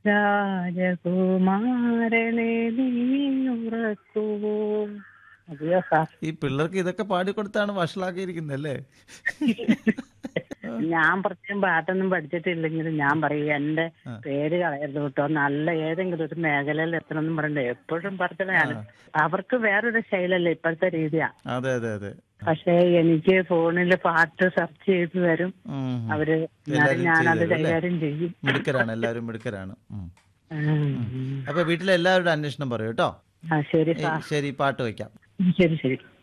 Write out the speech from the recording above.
രാജകുമാരനെ നീ ഉറക്കുവോ അതെയോ സാർ ഈ പിള്ളേർക്ക് ഇതൊക്കെ പാടിക്കൊടുത്താണ് വഷളാക്കിയിരിക്കുന്നത് അല്ലേ ഞാൻ പ്രത്യേകം പാട്ടൊന്നും പഠിച്ചിട്ടില്ലെങ്കിലും ഞാൻ പറയും എന്റെ പേര് കളയരുത് കേട്ടോ നല്ല ഏതെങ്കിലും ഒരു മേഖലയിൽ എത്തണമെന്നും പറയണ്ടേ എപ്പോഴും പറഞ്ഞതാണ് അവർക്ക് വേറൊരു ശൈലല്ലേ ഇപ്പോഴത്തെ രീതിയാ അതെ അതെ അതെ പക്ഷേ എനിക്ക് ഫോണിൽ പാട്ട് സെർച്ച് ചെയ്ത് തരും ഉം. അവര് എല്ലാരും ഞാനത് ചെയ്തു തരും, അല്ലേ? കൈകാര്യം ചെയ്യും മിടുക്കരാണ് എല്ലാവരും മിടുക്കരാണ് ഉം. ഉം. അപ്പൊ വീട്ടിലെ എല്ലാവരുടെ അന്വേഷണം പറയൂ കേട്ടോ ആ ശരി ഏയ്, സാർ ശരി പാട്ട് വയ്ക്കാം ശരി ശരി